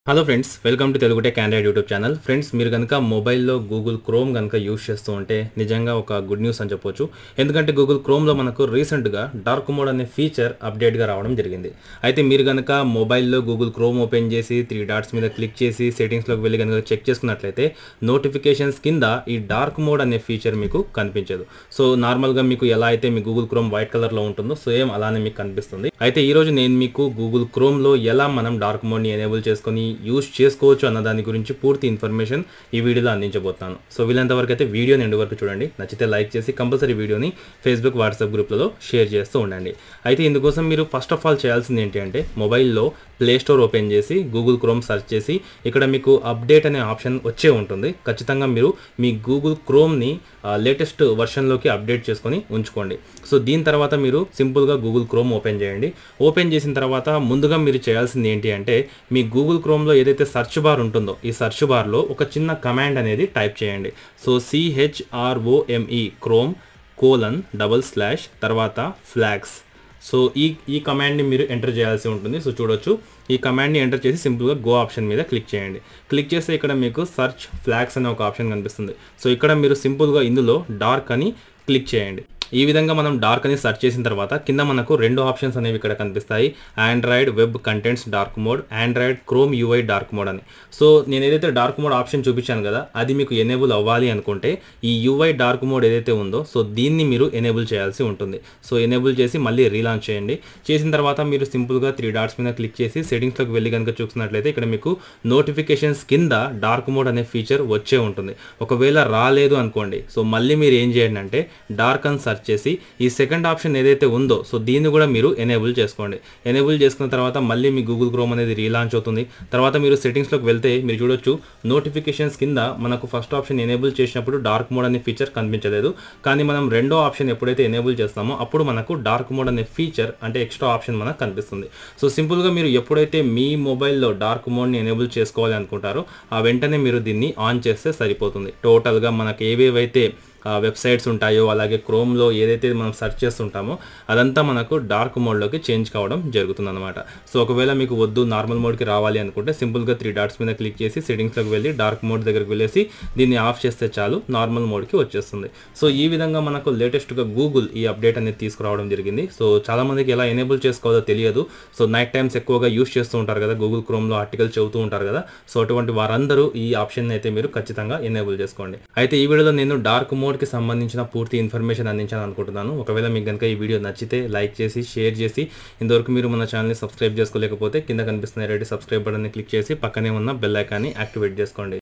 hello friends welcome to Telugu tech Android YouTube channel friends మీరు కనుక మొబైల్లో గూగుల్ క్రోమ్ కనుక యూస్ చేస్తూ ఉంటే నిజంగా ఒక గుడ్ న్యూస్ అని చెప్పొచ్చు ఎందుకంటే గూగుల్ క్రోమ్లో మనకు రీసెంట్గా డార్క్ మోడ్ అనే ఫీచర్ అప్డేట్గా రావడం జరిగింది అయితే మీరు కనుక మొబైల్లో గూగుల్ క్రోమ్ ఓపెన్ చేసి త్రీ డాట్స్ మీద క్లిక్ చేసి సెట్టింగ్స్లోకి వెళ్ళి కనుక చెక్ చేసుకున్నట్లయితే నోటిఫికేషన్స్ కింద ఈ డార్క్ మోడ్ అనే ఫీచర్ మీకు కనిపించదు సో నార్మల్గా మీకు ఎలా అయితే మీ గూగుల్ క్రోమ్ వైట్ కలర్లో ఉంటుందో సేమ్ అలానే మీకు కనిపిస్తుంది అయితే ఈరోజు నేను మీకు గూగుల్ క్రోమ్లో ఎలా మనం డార్క్ మోడ్ని ఎనేబుల్ చేసుకొని యూస్ చేసుకోవచ్చు అన్న దాని గురించి పూర్తి ఇన్ఫర్మేషన్ ఈ వీడియోలో అందించబోతున్నాను సో వీళ్ళంత వరకు అయితే వీడియోని ఎండు వరకు చూడండి నచ్చితే లైక్ చేసి కంపల్సరీ వీడియోని ఫేస్బుక్ వాట్సాప్ గ్రూప్లలో షేర్ చేస్తూ ఉండండి అయితే ఇందుకోసం మీరు ఫస్ట్ ఆఫ్ ఆల్ చేయాల్సింది ఏంటి అంటే మొబైల్లో ప్లే స్టోర్ ఓపెన్ చేసి గూగుల్ క్రోమ్ సెర్చ్ చేసి ఇక్కడ మీకు అప్డేట్ అనే ఆప్షన్ వచ్చే ఉంటుంది ఖచ్చితంగా మీరు మీ గూగుల్ క్రోమ్ని లేటెస్ట్ వర్షన్లోకి అప్డేట్ చేసుకొని ఉంచుకోండి సో దీని తర్వాత మీరు సింపుల్గా గూగుల్ క్రోమ్ ఓపెన్ చేయండి ఓపెన్ చేసిన తర్వాత ముందుగా మీరు చేయాల్సింది ఏంటి అంటే మీ గూగుల్ క్రోమ్లో ఏదైతే సెర్చ్ బార్ ఉంటుందో ఈ సెర్చ్ బార్లో ఒక చిన్న కమాండ్ అనేది టైప్ చేయండి so C H R O M E Chrome colon double slash తర్వాత ఫ్లాగ్స్ సో ఈ ఈ కమాండ్ని మీరు ఎంటర్ చేయాల్సి ఉంటుంది సో చూడొచ్చు ఈ కమాండ్ని ఎంటర్ చేసి సింపుల్గా గో ఆప్షన్ మీద క్లిక్ చేయండి క్లిక్ చేస్తే ఇక్కడ మీకు సర్చ్ ఫ్లాగ్స్ అనే ఒక ఆప్షన్ కనిపిస్తుంది సో ఇక్కడ మీరు సింపుల్గా ఇందులో డార్క్ అని క్లిక్ చేయండి ఈ విధంగా మనం డార్క్ అని సెర్చ్ చేసిన తర్వాత కింద మనకు రెండు ఆప్షన్స్ అనేవి ఇక్కడ కనిపిస్తాయి Android web contents dark mode Android Chrome UI dark mode అని సో నేను ఏదైతే డార్క్ మోడ్ ఆప్షన్ చూపించాను కదా అది మీకు ఎనేబుల్ అవ్వాలి అనుకుంటే ఈ యూఐ డార్క్ మోడ్ ఏదైతే ఉందో సో దీన్ని మీరు ఎనేబుల్ చేయాల్సి ఉంటుంది సో ఎనేబుల్ చేసి మళ్ళీ రీలాంచ్ చేయండి చేసిన తర్వాత మీరు సింపుల్గా త్రీ డాట్స్ మీద క్లిక్ చేసి సెట్టింగ్స్లోకి వెళ్ళి కనుక చూసినట్లయితే ఇక్కడ మీకు నోటిఫికేషన్స్ కింద డార్క్ మోడ్ అనే ఫీచర్ వచ్చే ఉంటుంది ఒకవేళ రాలేదు అనుకోండి సో మళ్ళీ మీరు ఏం చేయండి అంటే డార్క్ అని సెర్చ్ చేసి ఈ సెకండ్ ఆప్షన్ ఏదైతే ఉందో సో దీన్ని కూడా మీరు ఎనేబుల్ చేసుకోండి ఎనేబుల్ చేసుకున్న తర్వాత మళ్ళీ మీ గూగుల్ క్రోమ్ అనేది రీలాంచ్ అవుతుంది తర్వాత మీరు సెట్టింగ్స్లోకి వెళ్తే మీరు చూడొచ్చు నోటిఫికేషన్స్ కింద మనకు ఫస్ట్ ఆప్షన్ ఎనేబుల్ చేసినప్పుడు డార్క్ మోడ్ అనే ఫీచర్ కనిపించలేదు కానీ మనం రెండో ఆప్షన్ ఎప్పుడైతే ఎనేబుల్ చేస్తామో అప్పుడు మనకు డార్క్ మోడ్ అనే ఫీచర్ అంటే ఎక్స్ట్రా ఆప్షన్ మనకు కనిపిస్తుంది సో సింపుల్గా మీరు ఎప్పుడైతే మీ మొబైల్లో డార్క్ మోడ్ని ఎనేబుల్ చేసుకోవాలి అనుకుంటారో ఆ వెంటనే మీరు దీన్ని ఆన్ చేస్తే సరిపోతుంది టోటల్గా మనకు ఏవేవైతే వెబ్సైట్స్ ఉంటాయో అలాగే క్రోమ్లో ఏదైతే మనం సెర్చ్ చేస్తుంటామో అదంతా మనకు డార్క్ మోడ్లోకి చేంజ్ కావడం జరుగుతుంది అనమాట సో ఒకవేళ మీకు వద్దు నార్మల్ మోడ్కి రావాలి అనుకుంటే సింపుల్గా త్రీ డాట్స్ మీద క్లిక్ చేసి సెట్టింగ్స్లోకి వెళ్ళి డార్క్ మోడ్ దగ్గరికి వెళ్ళేసి దీన్ని ఆఫ్ చేస్తే చాలు నార్మల్ మోడ్కి వచ్చేస్తుంది సో ఈ విధంగా మనకు లేటెస్ట్గా గూగుల్ ఈ అప్డేట్ అనేది తీసుకురావడం జరిగింది సో చాలామందికి ఎలా ఎనేబుల్ చేసుకోవాలో తెలియదు సో నైట్ టైమ్స్ ఎక్కువగా యూస్ చేస్తూ ఉంటారు కదా గూగుల్ క్రోమ్లో ఆర్టికల్ చదువుతూ ఉంటారు కదా సో అటువంటి వారందరూ ఈ ఆప్షన్ అయితే మీరు ఖచ్చితంగా ఎనేబుల్ చేసుకోండి అయితే ఈ వీడియోలో నేను డార్క్ మోడ్ కి సంబంధించిన పూర్తి ఇన్ఫర్మేషన్ అందించాలని అనుకుంటున్నాను ఒకవేళ మీకు కనుక ఈ వీడియో నచ్చితే లైక్ చేసి షేర్ చేసి ఇంతవరకు మీరు మన ఛానల్ని సబ్స్క్రైబ్ చేసుకోలేకపోతే కింద కనిపిస్తున్న రెడీ సబ్స్క్రైబ్ బటన్ని క్లిక్ చేసి పక్కనే ఉన్న బెల్ ఐకాన్ని యాక్టివేట్ చేసుకోండి